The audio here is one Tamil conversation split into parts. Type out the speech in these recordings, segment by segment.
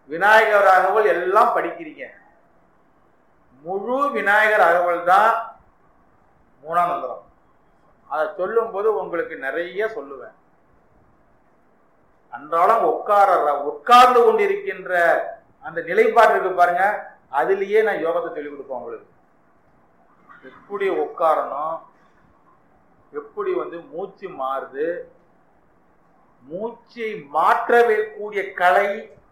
விநாயகர் அகவல் எல்லாம் படிக்கிறீங்க முழு விநாயகர் அகவல் தான் மூணாம் மந்திரம் அதை சொல்லும் போது உங்களுக்கு நிறைய சொல்லுவேன் அன்றாடம் உட்கார உட்கார்ந்து கொண்டிருக்கின்ற அந்த நிலைப்பாடு இருக்கு பாருங்க அதுலயே நான் யோகத்தை சொல்லிக் கொடுப்பேன் உங்களுக்கு எப்படி உட்காரணும் எப்படி வந்து மூச்சு மாறுது மூச்சை மாற்றவே கூடிய கலை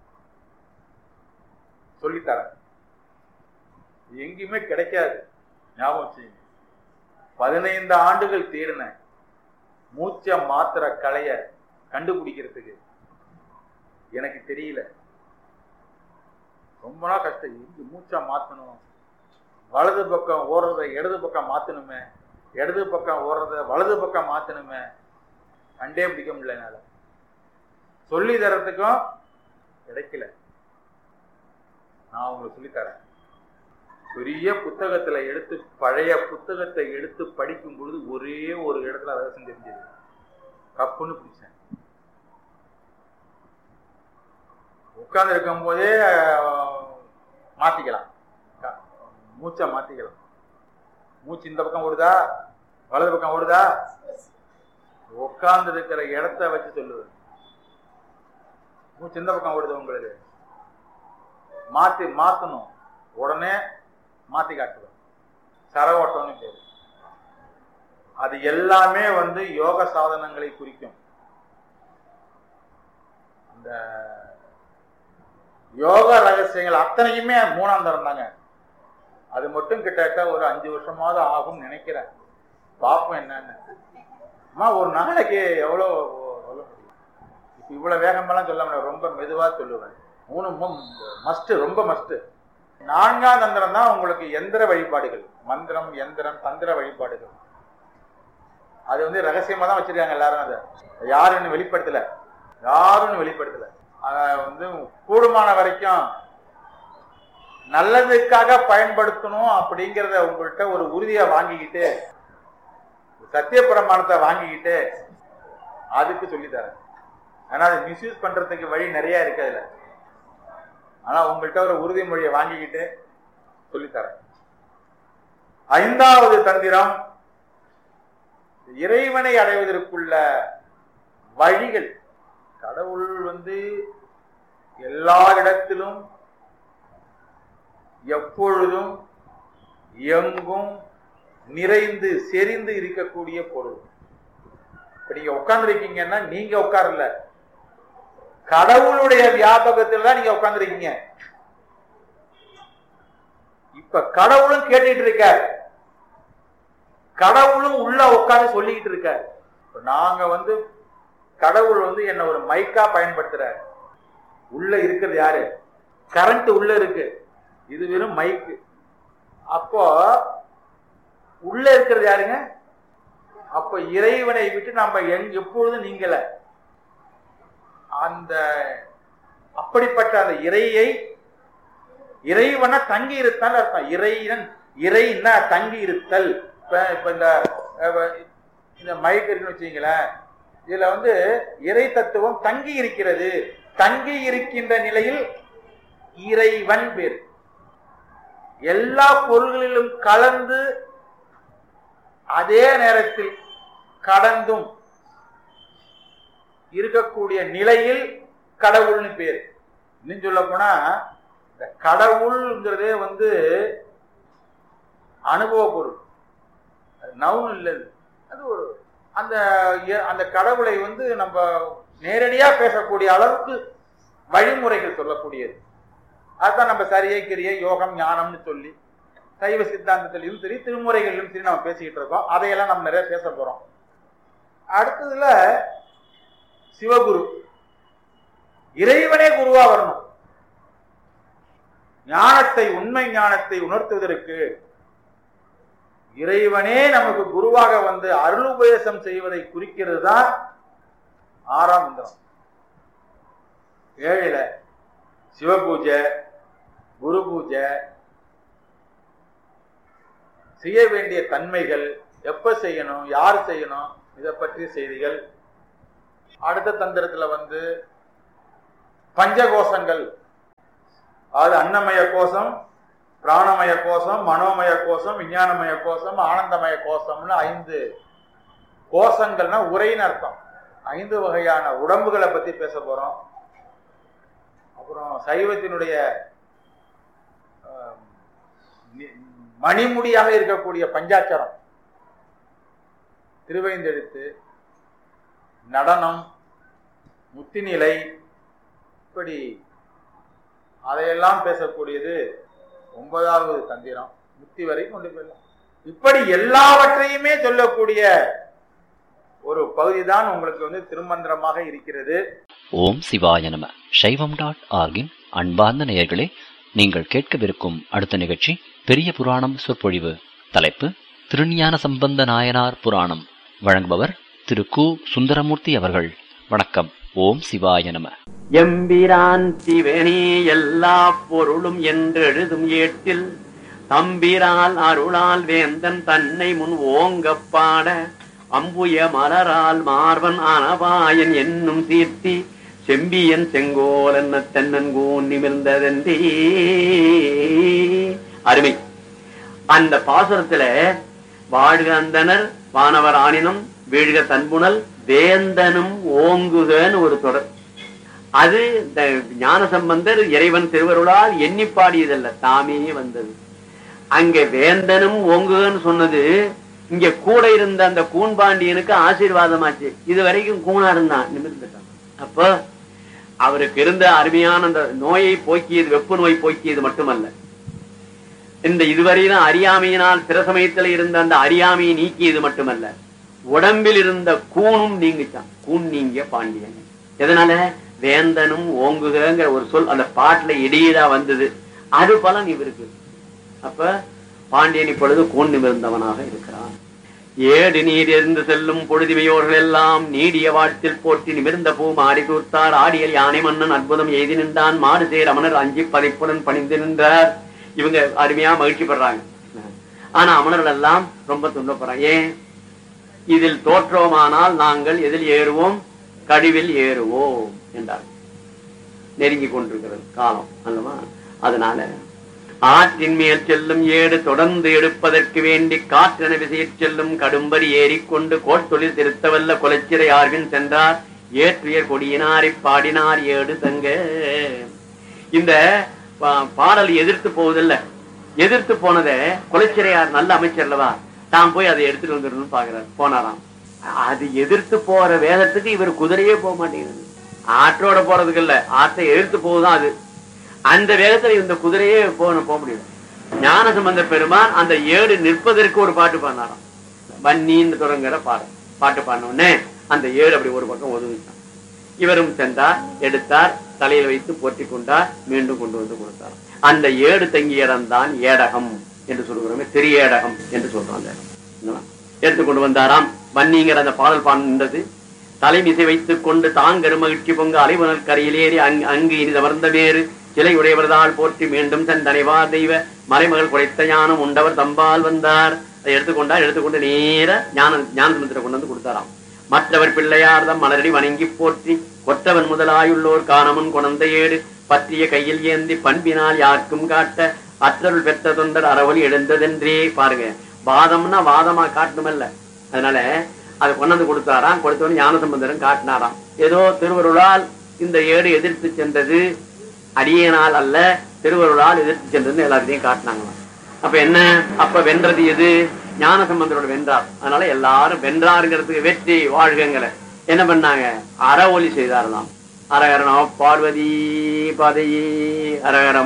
சொல்லித்தரேன் எங்கேயுமே கிடைக்காது ஞாபகம் வச்சுங்க பதினைந்து ஆண்டுகள் தேடினேன் மூச்சை மாத்திர கலைய கண்டுபிடிக்கிறதுக்கு எனக்கு தெரியல ரொம்ப நாள் கஷ்டம் இங்க மூச்சை மாத்தணும் வலது பக்கம் ஓடுறத இடது பக்கம் மாத்தணுமே இடது பக்கம் ஓடுறத வலது பக்கம் மாத்தணுமே கண்டே பிடிக்க முடியல என்னால சொல்லி தரத்துக்கும் கிடைக்கல நான் உங்களுக்கு சொல்லித்தரேன் பெரிய புத்தகத்துல எடுத்து பழைய புத்தகத்தை எடுத்து படிக்கும் பொழுது ஒரே ஒரு இடத்துல ரகசியம் தெரிஞ்சது கப்புன்னு பிடிச்சேன் உட்கார்ந்து இருக்கும் போதே மாத்திக்கலாம் க- மூச்சை மாத்திக்கலாம் மூச்சு இந்த பக்கம் ஓடுதா வலது பக்கம் ஓடுதா உட்கார்ந்து இருக்கிற இடத்த வச்சு சொல்லுவேன் மூச்சு இந்த பக்கம் ஓடுது உங்களுக்கு மாத்தி மாத்தணும் உடனே மாத்தி காட்டுவேன் சரவோட்டம்னு பேரு அது எல்லாமே வந்து யோக சாதனங்களை குறிக்கும் அந்த யோக ரகசியங்கள் அத்தனையுமே மூணாம் தரம் தாங்க அது மட்டும் கிட்டத்தட்ட ஒரு அஞ்சு வருஷமாவது ஆகும் நினைக்கிறேன் பார்ப்போம் என்னன்னு அம்மா ஒரு நாளைக்கு எவ்வளோ சொல்ல முடியும் இப்போ இவ்வளோ வேகமெல்லாம் சொல்ல முடியாது ரொம்ப மெதுவாக சொல்லுவேன் மூணு மஸ்ட் ரொம்ப மஸ்ட் நான்காம் தந்திரம் தான் உங்களுக்கு எந்திர வழிபாடுகள் மந்திரம் எந்திரம் தந்திர வழிபாடுகள் அது வந்து ரகசியமா தான் வச்சிருக்காங்க எல்லாரும் அதை யாருன்னு வெளிப்படுத்தல யாருன்னு வெளிப்படுத்தல அத வந்து கூடுமான வரைக்கும் நல்லதுக்காக பயன்படுத்தணும் அப்படிங்கிறத உங்கள்கிட்ட ஒரு உறுதியை வாங்கிக்கிட்டு சத்திய பிரமாணத்தை வாங்கிக்கிட்டு அதுக்கு சொல்லித்தரேன் ஆனா அதை மிஸ்யூஸ் பண்றதுக்கு வழி நிறைய இருக்கு அதுல ஆனா உங்கள்கிட்ட ஒரு உறுதிமொழியை வாங்கிக்கிட்டு சொல்லித்தரேன் ஐந்தாவது தந்திரம் இறைவனை அடைவதற்குள்ள வழிகள் கடவுள் வந்து எல்லா இடத்திலும் எப்பொழுதும் எங்கும் நிறைந்து செறிந்து இருக்கக்கூடிய பொருள் இப்ப நீங்க உட்கார்ந்துருக்கீங்கன்னா நீங்க உட்காரல கடவுளுடைய வியாபகத்தில் தான் நீங்க உட்கார்ந்துருக்கீங்க இப்ப கடவுளும் கேட்டுட்டு இருக்கார் கடவுளும் உள்ள உட்கார்ந்து சொல்லிக்கிட்டு இருக்கார் இப்ப நாங்க வந்து கடவுள் வந்து என்ன ஒரு மைக்கா பயன்படுத்துறாரு உள்ள இருக்கிறது யாரு கரண்ட் உள்ள இருக்கு இது வெறும் மைக்கு அப்போ உள்ள இருக்கிறது யாருங்க அப்ப இறைவனை விட்டு நம்ம எங் எப்பொழுதும் நீங்கள அந்த அப்படிப்பட்ட அந்த இறையை இறைவனை தங்கி இருத்தல் அர்த்தம் இறைவன் இறைன்னா தங்கி இருத்தல் இப்ப இப்ப இந்த அஹ், இந்த மைக் இருக்குன்னு வச்சுங்களேன் இதுல வந்து இறை தத்துவம் தங்கி இருக்கிறது தங்கி இருக்கின்ற நிலையில் இறைவன் பேர் எல்லா பொருள்களிலும் கலந்து அதே நேரத்தில் கடந்தும் இருக்கக்கூடிய நிலையில் கடவுள்னு பேர் இன்னும் சொல்ல போனா இந்த கடவுள்ங்கிறதே வந்து அனுபவ பொருள் நவுன் இல்லை அது. அது ஒரு அந்த எ- அந்த கடவுளை வந்து நம்ம நேரடியா பேசக்கூடிய அளவுக்கு வழிமுறைகள் சொல்லக்கூடியது அதுதான் நம்ம சரியை கிரியை யோகம் ஞானம்னு சொல்லி சைவ சித்தாந்தத்திலையும் சரி திருமுறைகளிலும் சரி நம்ம பேசிக்கிட்டு இருக்கோம் அதையெல்லாம் நம்ம நிறைய பேச போறோம் அடுத்ததுல சிவகுரு இறைவனே குருவா வரணும் ஞானத்தை உண்மை ஞானத்தை உணர்த்துவதற்கு இறைவனே நமக்கு குருவாக வந்து அருள் உபதேசம் செய்வதை குறிக்கிறது தான் ஆறாம் இந்திரம் ஏழுல சிவபூஜை குரு பூஜை செய்ய வேண்டிய தன்மைகள் எப்ப செய்யணும் யார் செய்யணும் இதை பற்றிய செய்திகள் அடுத்த தந்திரத்துல வந்து பஞ்சகோஷங்கள் அதாவது அன்னமய கோஷம் பிராணமய கோஷம் மனோமய கோஷம் விஞ்ஞானமய கோஷம் ஆனந்தமய கோஷம்னு ஐந்து கோஷங்கள்னா உரைன்னு அர்த்தம் ஐந்து வகையான உடம்புகளை பத்தி பேச போறோம் அப்புறம் சைவத்தினுடைய அஹ், நி- மணிமுடியாக இருக்கக்கூடிய பஞ்சாட்சரம் திருவைந்தெழுத்து நடனம் முத்திநிலை இப்படி அதையெல்லாம் பேசக்கூடியது ஒன்பதாவது தந்திரம் முத்தி வரை கொண்டு போயிடலாம் இப்படி எல்லாவற்றையுமே சொல்லக்கூடிய ஒரு பகுதிதான் உங்களுக்கு வந்து திருமந்திரமாக இருக்கிறது ஓம் சிவாய நம சைவம் டாட் ஆர்கின் அன்பார்ந்த நேயர்களே நீங்கள் கேட்கவிருக்கும் அடுத்த நிகழ்ச்சி பெரிய புராணம் சொற்பொழிவு தலைப்பு திருஞான சம்பந்த நாயனார் புராணம் வழங்குபவர் திரு கு சுந்தரமூர்த்தி அவர்கள் வணக்கம் ஓம் சிவாய நம எம்பிரான் சிவனே எல்லா பொருளும் என்று எழுதும் ஏட்டில் தம்பிரால் அருளால் வேந்தன் தன்னை முன் ஓங்கப் பாட அம்புய மலரால் மார்பன் அனபாயன் என்னும் தீர்த்தி செம்பியன் செங்கோல் என்ன தென்னன்கூன் நிமிர்ந்ததென்றே அருமை அந்த பாசுரத்துல வாழ்க அந்தனர் வானவர் ஆனினம் வீழ்க தன்புணல் வேந்தனும் ஓங்குகன்னு ஒரு தொடர் அது இந்த ஞான சம்பந்தர் இறைவன் திருவருளால் எண்ணி பாடியதல்ல தாமே வந்தது அங்க வேந்தனும் ஓங்குகன்னு சொன்னது இங்க கூட இருந்த அந்த கூன்பாண்டியனுக்கு ஆசீர்வாதமாச்சு இது வரைக்கும் கூணா இருந்தான் நிமிர்ந்துட்டான் அப்போ அவருக்கு இருந்த அருமையான அந்த நோயை போக்கியது வெப்பு நோய் போக்கியது மட்டுமல்ல இந்த இதுவரையிலும் அறியாமையினால் சிறசமயத்தில் இருந்த அந்த அறியாமையை நீக்கியது மட்டுமல்ல உடம்பில் இருந்த கூணும் நீங்கிச்சான் கூன் நீங்கிய பாண்டியன் எதனால வேந்தனும் ஓங்குகங்கிற ஒரு சொல் அந்த பாட்டுல இடையீடா வந்தது அது பலன் இவருக்கு அப்ப பாண்டியன் இப்பொழுது கூன் நிமிர்ந்தவனாக இருக்கிறான் ஏடு நீர் எரிந்து செல்லும் பொழுதுமையோர்கள் எல்லாம் நீடிய வாழ்த்தில் போற்றி நிமிர்ந்த பூ மாறி தூர்த்தார் ஆடியல் யானை மன்னன் அற்புதம் எய்தி நின்றான் மாடு சேர் அமனர் அஞ்சி பதைப்புடன் பணிந்து நின்றார் இவங்க அருமையா மகிழ்ச்சி படுறாங்க ஆனா அமரர்கள் எல்லாம் ரொம்ப துன்பப்படுறாங்க ஏன் இதில் தோற்றோமானால் நாங்கள் எதில் ஏறுவோம் கடிவில் ஏறுவோம் என்றார் நெருங்கி கொண்டிருக்கிறது காலம் அல்லவா அதனால ஆற்றின் மேல் செல்லும் ஏடு தொடர்ந்து எடுப்பதற்கு வேண்டி காற்றென விசையச் செல்லும் கடும்பரி ஏறிக்கொண்டு கோட்டொழில் திருத்தவல்ல குலச்சிறை ஆர்வின் சென்றார் ஏற்றுயர் கொடியினாரை பாடினார் ஏடு தங்க இந்த பா- பாடல் எதிர்த்து போவதில்ல எதிர்த்து போனதை குலச்சிறையார் நல்ல அமைச்சர் அல்லவா தான் போய் அதை எடுத்துட்டு வந்துடணும்னு பாக்குறாரு போனாராம் அது எதிர்த்து போற வேகத்துக்கு இவர் குதிரையே போக மாட்டேங்குது ஆற்றோட போறதுக்கு இல்ல ஆற்றை எதிர்த்து போகுதான் அது அந்த வேகத்துல இந்த குதிரையே போக போக முடியும் ஞான சம்பந்த பெருமான் அந்த ஏடு நிற்பதற்கு ஒரு பாட்டு பாடினாராம் வன்னின்னு தொடங்குற பாடம் பாட்டு பாடின உடனே அந்த ஏடு அப்படி ஒரு பக்கம் ஒதுங்கிட்டான் இவரும் சென்றார் எடுத்தார் தலையில் வைத்து போற்றிக் கொண்டார் மீண்டும் கொண்டு வந்து கொடுத்தார் அந்த ஏடு தங்கிய இடம்தான் ஏடகம் என்று சொல்கிறோமே திரியேடகம் என்று சொல்றோம் அந்த இடம். என்னவா? எடுத்து கொண்டு வந்தாராம் வன்னிங்கிற அந்த பாடல் பாடுகின்றது தலைமிசை வைத்துக் கொண்டு தாங்கரு மகிழ்ச்சி பொங்க அலைவனல் கரையில் ஏறி அங்- அங்கு இனி தமர்ந்த வேறு சிலை உடையவர்தால் போற்றி மீண்டும் தன் தனைவார் தெய்வ மறைமகள் குறைத்த ஞானம் உண்டவர் தம்பால் வந்தார் அதை எடுத்துக்கொண்டார் எடுத்துக்கொண்டு நேர ஞான ஞான சமுத்திர கொண்டு வந்து கொடுத்தாராம் மற்றவர் பிள்ளையார் தம் மலரடி வணங்கி போற்றி கொற்றவன் முதலாயுள்ளோர் காணமுன் குணந்த ஏடு பற்றிய கையில் ஏந்தி பண்பினால் யாருக்கும் காட்ட அற்றருள் பெற்ற தொண்டர் அறவழி எழுந்ததென்றே பாருங்க வாதம்னா வாதமா காட்டணுமல்ல அதனால அதை கொண்டாந்து கொடுத்தாராம் கொடுத்தவன் ஞான சம்பந்தரும் காட்டினாராம் ஏதோ திருவருளால் இந்த ஏடு எதிர்த்து சென்றது அடியனால் அல்ல திருவருளால் எதிர்த்து சென்றதுன்னு எல்லாத்தையும் காட்டினாங்களாம் அப்ப என்ன அப்ப வென்றது எது ஞான சம்பந்தரோட வென்றார் அதனால எல்லாரும் வென்றாருங்கிறதுக்கு வெற்றி வாழ்கங்களை என்ன பண்ணாங்க அற ஒலி செய்தாரலாம் அரகர நம பார்வதி பதையே அரகர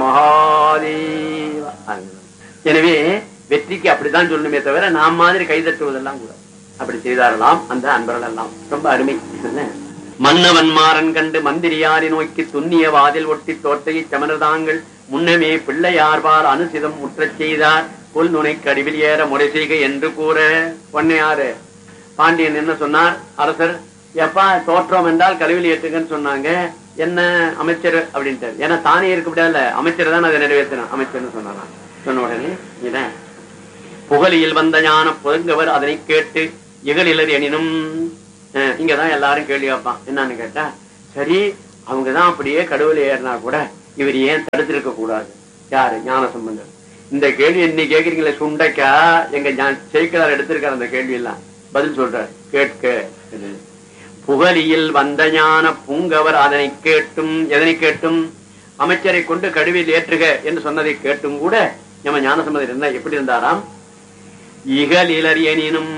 மகாதேவா எனவே வெற்றிக்கு அப்படித்தான் சொல்லணுமே தவிர நாம் மாதிரி கைதட்டுவதெல்லாம் கூட அப்படி செய்தாரலாம் அந்த அன்பர்கள் எல்லாம் ரொம்ப அருமை என்ன? மன்னவன் மாறன் கண்டு மந்திரியாரை நோக்கி துண்ணிய வாதில் ஒட்டி தோட்டையை சமரதாங்கள் முன்னமே பிள்ளையார்பார் அனுசிதம் முற்றச் செய்தார் புல் நுனை கடிவில் ஏற முறை செய்க என்று கூற பொன்னையாறு பாண்டியன் என்ன சொன்னார் அரசர் எப்பா தோற்றம் என்றால் கருவில் ஏற்றுங்கன்னு சொன்னாங்க என்ன அமைச்சர் அப்படின்ட்டார் ஏன்னா தானே இருக்க முடியாதுல்ல அமைச்சர் தான் அதை நிறைவேற்றணும் அமைச்சர்னு சொன்னாராம் சொன்ன உடனே இதான் புகழியில் வந்த ஞான புதங்கவர் அதனை கேட்டு இகழிலர் எனினும் அஹ், இங்கதான் எல்லாரும் கேள்வி கேட்பான் என்னன்னு கேட்டா சரி அவங்கதான் அப்படியே கடவுள் ஏறினா கூட இவர் ஏன் தடுத்திருக்க கூடாது யாரு ஞான சம்பந்தர் இந்த கேள்வி என்ன கேக்குறீங்களே சுண்டைக்கா எங்க ஞா- சேக்கிழார் எடுத்திருக்காரு அந்த கேள்வி எல்லாம் பதில் சொல்றார் கேட்க இது. புகழியில் வந்த ஞான புங்கவர் அதனை கேட்டும் எதனை கேட்டும் அமைச்சரை கொண்டு கடுவில் ஏற்றுக என்று சொன்னதை கேட்டும் கூட நம்ம ஞானசம்பந்தர் என்ன எப்படி இருந்தாராம் இகலிலர் எனினும்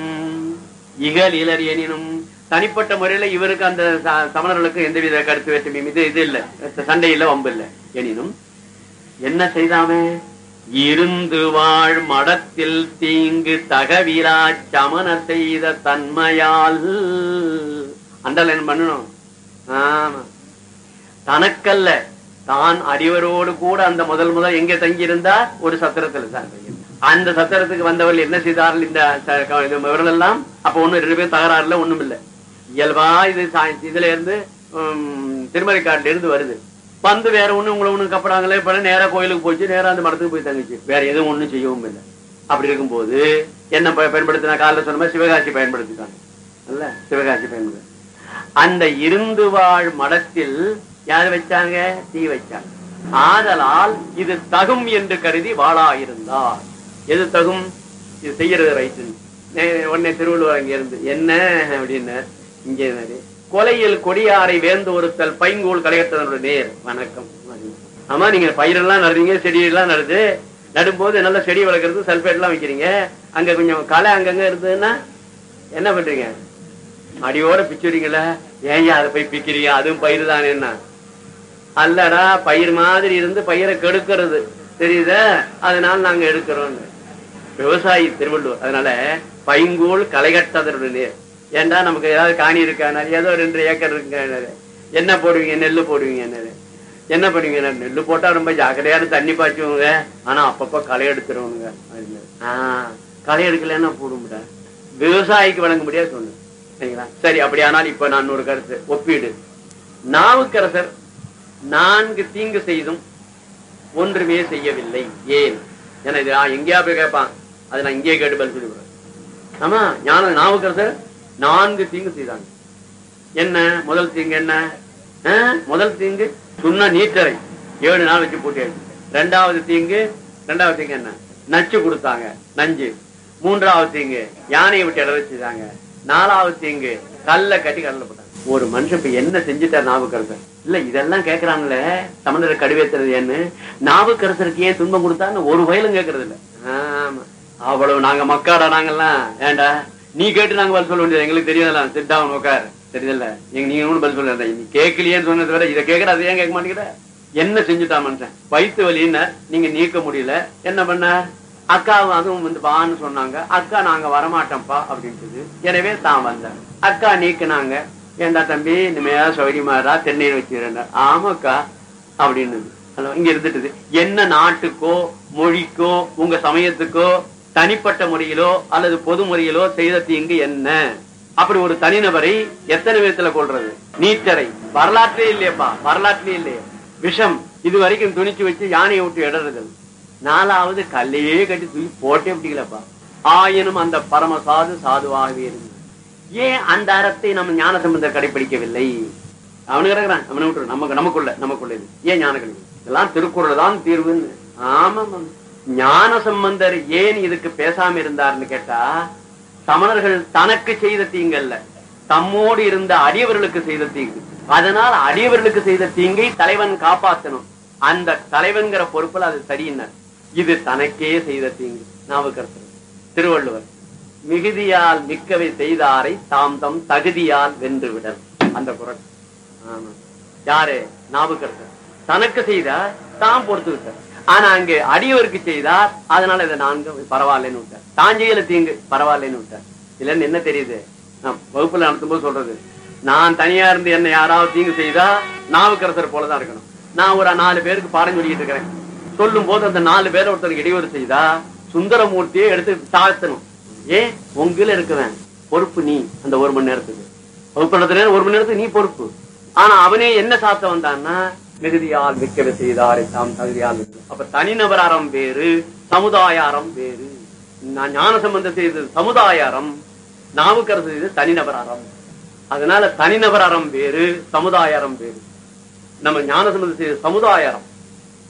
இகலிலர் எனினும் தனிப்பட்ட முறையில இவருக்கு அந்த ச- சமணர்களுக்கு எந்தவித கருத்து வேற்றுமையும் இது இது இல்ல சண்டை இல்ல வம்பு இல்ல எனினும் என்ன செய்தாமே இருந்து வாழ் மடத்தில் தீங்கு தகவிலா சமண செய்த தன்மையால் அண்டர்லைன் பண்ணணும் ஆமா தனக்கல்ல தான் அறிவரோடு கூட அந்த முதல் முதல் எங்க தங்கியிருந்தார் ஒரு சத்திரத்துல தான் தங்கியிருந்தார். அந்த சத்திரத்துக்கு வந்தவர்கள் என்ன செய்தார்கள் இந்த ச- க- இது இவர்கள் எல்லாம் அப்ப ஒண்ணு ரெண்டு பேரும் தகராறு இல்ல ஒண்ணும் இல்ல இயல்பா இது சா- இதுல இருந்து திருமலைக்காட்டுல இருந்து வருது வந்து வேற ஒண்ணு உங்களை ஒண்ணு கப்படாங்களே இப்ப நேரா கோயிலுக்கு போச்சு நேரா அந்த மடத்துக்கு போய் தங்கிச்சு வேற எதுவும் ஒண்ணும் செய்யவும் இல்லை அப்படி இருக்கும்போது என்ன ப- பயன்படுத்தினா காலைல சொன்ன மாதிரி சிவகாசி பயன்படுத்திட்டாங்க அல்ல சிவகாசி பயன்படுத்த அந்த இருந்து வாழ் மடத்தில் யார் வச்சாங்க தீ வச்சாங்க ஆதலால் இது தகும் என்று கருதி வாழா இருந்தார் எது தகும் இது செய்யறது ரைட்டு உடனே திருவள்ளுவர் அங்க இருந்து என்ன அப்படின்னு இங்கே என்னது? கொலையில் கொடியாரை வேந்து ஒருத்தல் பைங்கோல் கலையத்தனுடைய நேர் வணக்கம் ஆமா நீங்க பயிரெல்லாம் நடுறீங்க செடியெல்லாம் நடுது நடும்போது நல்ல செடி வளர்க்கறது சல்பேட் எல்லாம் வைக்கிறீங்க அங்க கொஞ்சம் களை அங்கங்க இருந்ததுன்னா என்ன பண்றீங்க அடியோட பிச்சுறீங்களா ஏன் அதை போய் பிக்கிறீங்க அதுவும் பயிர் தானே என்ன அல்லடா பயிர் மாதிரி இருந்து பயிரை கெடுக்கிறது தெரியுதா அதனால நாங்க எடுக்கிறோம் விவசாயி திருவள்ளுவர் அதனால பைங்கூழ் களைகட்டதனுடைய ஏன்டா நமக்கு ஏதாவது காணி இருக்கா ஏதோ ரெண்டு ஏக்கர் இருக்கு என்ன போடுவீங்க நெல்லு போடுவீங்க என்னது என்ன பண்ணுவீங்க நெல்லு போட்டா ரொம்ப ஜாக்கிரதையான தண்ணி பாய்ச்சுவோங்க ஆனா அப்பப்ப களை எடுத்துருவோங்க ஆஹ் களை எடுக்கலன்னா போடும்டா விவசாயிக்கு வழங்க முடியாது சொன்னேன் சரிங்களா சரி அப்படியானால் இப்ப நான் ஒரு கருத்து ஒப்பீடு நாவுக்கரசர் நான்கு தீங்கு செய்தும் ஒன்றுமே செய்யவில்லை ஏன் ஏன்னா இது நான் எங்கேயா போய் கேட்பான் அதை நான் இங்கே கேட்டு பதில் சொல்லிவிடுறேன் ஆமா ஞான நாவுக்கரசர் நான்கு தீங்கு செய்தாங்க என்ன முதல் தீங்கு என்ன ஆ, முதல் தீங்கு சுண்ண நீட்டரை ஏழு நாள் வச்சு போட்டியாச்சு ரெண்டாவது தீங்கு ரெண்டாவது தீங்கு என்ன நச்சு கொடுத்தாங்க நஞ்சு மூன்றாவது தீங்கு யானையை விட்டு இட வச்சுட்டாங்க நாலாவது தீங்கு கல்ல கட்டி கடல்ல போட்டாங்க ஒரு மனுஷன் இப்ப என்ன செஞ்சுட்டார் நாவுக்கரசர் இல்ல இதெல்லாம் கேக்குறாங்களே தமிழர் கடுவேத்துறது ஏன்னு நாவுக்கரசருக்கு ஏன் துன்பம் கொடுத்தான்னு ஒரு வயலும் கேக்குறது இல்ல ஆமா அவ்வளவு நாங்க மக்காடா நாங்கெல்லாம் ஏண்டா நீ கேட்டு நாங்க பதில் சொல்ல வேண்டியது எங்களுக்கு தெரியாதலாம் சிட்டாவன் உட்கார் தெரியுதுல்ல எங்க நீங்க ஒண்ணும் பதில் சொல்ல நீ கேட்கலையேன்னு சொன்னது வரை இதை கேட்கற அதை ஏன் கேட்க மாட்டேங்கிற என்ன செஞ்சுட்டா மனுஷன் வயிற்று வலின்னு நீங்க நீக்க முடியல என்ன பண்ண அக்காவும் அதுவும் வந்து வான்னு சொன்னாங்க அக்கா நாங்க வரமாட்டோம்ப்பா அப்படின்ட்டு எனவே தான் வந்தார் அக்கா நீக்குனாங்க ஏண்டா தம்பி இனிமையா சௌரியமாரா தென்னீர் வச்சுக்கிறேன் ஆமாக்கா அப்படின்னு ஹலோ இங்க இருந்துட்டுது என்ன நாட்டுக்கோ மொழிக்கோ உங்க சமயத்துக்கோ தனிப்பட்ட முறையிலோ அல்லது பொது முறையிலோ செய்த தீங்கு என்ன அப்படி ஒரு தனிநபரை எத்தனை விதத்துல கொள்றது நீட்டரை வரலாற்றே இல்லையப்பா வரலாற்றிலே இல்லையே விஷம் இது வரைக்கும் துணிச்சு வச்சு யானையை விட்டு இடறது நாலாவது கல்லையே கட்டி தூக்கி போட்டே பிடிக்கலப்பா ஆயினும் அந்த பரம சாது சாதுவாகவே இருந்தது ஏன் அந்த அறத்தை நம்ம ஞான சம்பந்தர் கடைபிடிக்கவில்லை அவனு கிடக்குறான் அவனை விட்டுரு நமக்கு நமக்குள்ள நமக்குள்ள இது ஏன் ஞான கல்வி இதெல்லாம் திருக்குறள் தான் தீர்வுன்னு ஆமா ஞான சம்பந்தர் ஏன் இதுக்கு பேசாம இருந்தார்னு கேட்டா சமணர்கள் தனக்கு செய்த தீங்கல்ல தம்மோடு இருந்த அடியவர்களுக்கு செய்த தீங்கு அதனால் அடியவர்களுக்கு செய்த தீங்கை தலைவன் காப்பாற்றணும் அந்த தலைவன்கிற பொறுப்புல அது சரியினர் இது தனக்கே செய்த தீங்கு நாவுக்கரசர் திருவள்ளுவர் மிகுதியால் மிக்கவை செய்தாரை தாம் தம் தகுதியால் வென்று விடல் அந்த குரல் ஆமா. யாரு நாவுக்கரசர் தனக்கு செய்தார் தாம் பொறுத்து விட்டார் ஆனா அங்க அடியவருக்கு செய்தார் அதனால இதை நான்கு பரவாயில்லைன்னு விட்டார் தான் செய்யல தீங்கு பரவாயில்லைன்னு விட்டார் இல்லன்னு என்ன தெரியுது நான் வகுப்புல நடத்தும் போது சொல்றது நான் தனியா இருந்து என்ன யாராவது தீங்கு செய்தா நாவுக்கரசர் போலதான் இருக்கணும் நான் ஒரு நாலு பேருக்கு பாடம் சொல்லிட்டு இருக்கிறேன் சொல்லும் போது அந்த நாலு பேரை ஒருத்தருக்கு இடையூறு செய்தா சுந்தரமூர்த்தியை எடுத்து தாழ்த்தணும் ஏன் உங்கள இருக்குவேன் பொறுப்பு நீ அந்த ஒரு மணி நேரத்துக்கு வகுப்பு நடத்துறேன் ஒரு மணி நேரத்துக்கு நீ பொறுப்பு ஆனா அவனே என்ன சாத்த வந்தான்னா மிகுதியால் மிக்கவை செய்தாரை தாம் தகுதியால் மிக்க- அப்ப தனிநபர் அறம் வேறு சமுதாய அறம் வேறு நான் ஞான சம்பந்தம் செய்தது சமுதாய அறம் நாவுக்கரசு செய்தது தனிநபர் அறம் அதனால தனிநபர் அறம் வேறு சமுதாய அறம் வேறு நம்ம ஞான சம்பந்தம் செய்த சமுதாய அறம்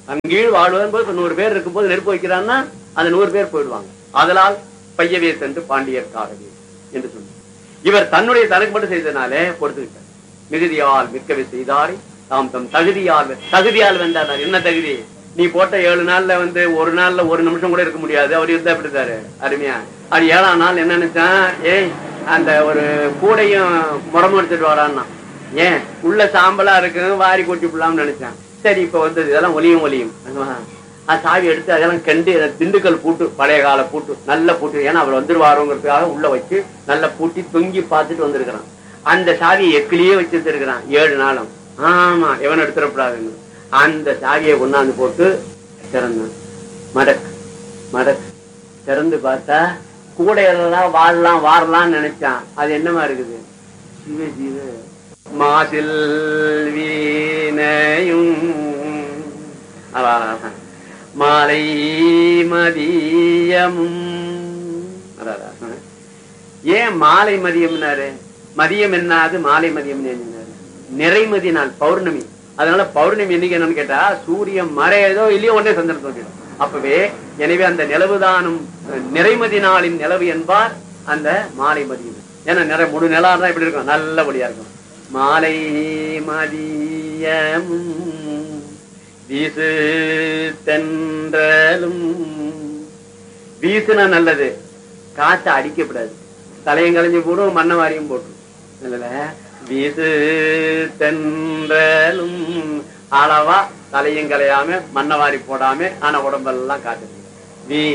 அங்கீழ் வாழ்வதன் போது இப்ப நூறு பேர் இருக்கும்போது நெருப்பு வைக்கிறான்னா அந்த நூறு பேர் போயிடுவாங்க அதனால் பையவே சென்று பாண்டியர்காகவே என்று சொன்னார் இவர் தன்னுடைய தனக்கு மட்டும் செய்தனாலே பொறுத்துக்கிட்டார் மிகுதியால் மிக்கவை செய்தாரை தாம் தம் தகுதியால் வெ- தகுதியால் வென்றார் என்ன தகுதி நீ போட்ட ஏழு நாள்ல வந்து ஒரு நாள்ல ஒரு நிமிஷம் கூட இருக்க முடியாது அவர் இருந்தா எப்படி இருந்தாரு அருமையா அது ஏழாம் நாள் என்ன நினைச்சான் ஏய் அந்த ஒரு கூடையும் முறமும் எடுத்துட்டு வரான்னா ஏன் உள்ள சாம்பலா இருக்கு வாரி கொட்டி விடலாம்னு நினைச்சேன் சரி இப்ப வந்தது இதெல்லாம் ஒலியும் ஒலியும் அது சாவி எடுத்து அதெல்லாம் கண்டு அதை திண்டுக்கல் பூட்டு பழைய கால பூட்டு நல்ல பூட்டு ஏன்னா அவர் வந்துருவாருங்கிறதுக்காக உள்ள வச்சு நல்லா பூட்டி தொங்கி பார்த்துட்டு வந்திருக்கிறான் அந்த சாவியை எக்கிலேயே வச்சுட்டு இருக்கிறான் ஏழு நாளும் ஆமா எவன் எடுத்துடக்கூடாதுன்னு அந்த சாவியை கொண்டாந்து போட்டு திறந்தான் மடக் மடக் திறந்து பார்த்தா கூடையெல்லாம் வாழலாம் வாரலாம்னு நினைச்சான் அது என்னமா இருக்குது சிவ சிவ மாசில் வீணையும் அதான், அதான், அதான். மாலை மதியமும் அதான், அதான். ஏன் மாலை மதியம்னாரு மதியம் என்னாது மாலை மதியம் என்னாரு நிறைமதி நாள் பௌர்ணமி அதனால பௌர்ணமி என்னைக்கு என்னன்னு கேட்டா சூரியன் மறையதோ இல்லையோ ஒன்னே சந்திரன் தோன்றிடும் அப்பவே எனவே அந்த நிலவுதானும் அஹ், நிறைமதி நாளின் நிலவு என்பார் அந்த மாலை மதியம் ஏன்னா நிறை முழு நிலா தான் இப்படி இருக்கும் நல்லபடியா இருக்கும் மாலை மதியமும் வீசு தென்றலும் வீசுனா நல்லது காற்று அடிக்கப்படாது தலையும் கலைஞ்சு போடும் மண்ணை வாரியும் போட்டு இல்ல வீசு தென்றலும் அளவா தலையும் கலையாம மண்ணை வாரி போடாம ஆனா உடம்பெல்லாம் காட்டு வீ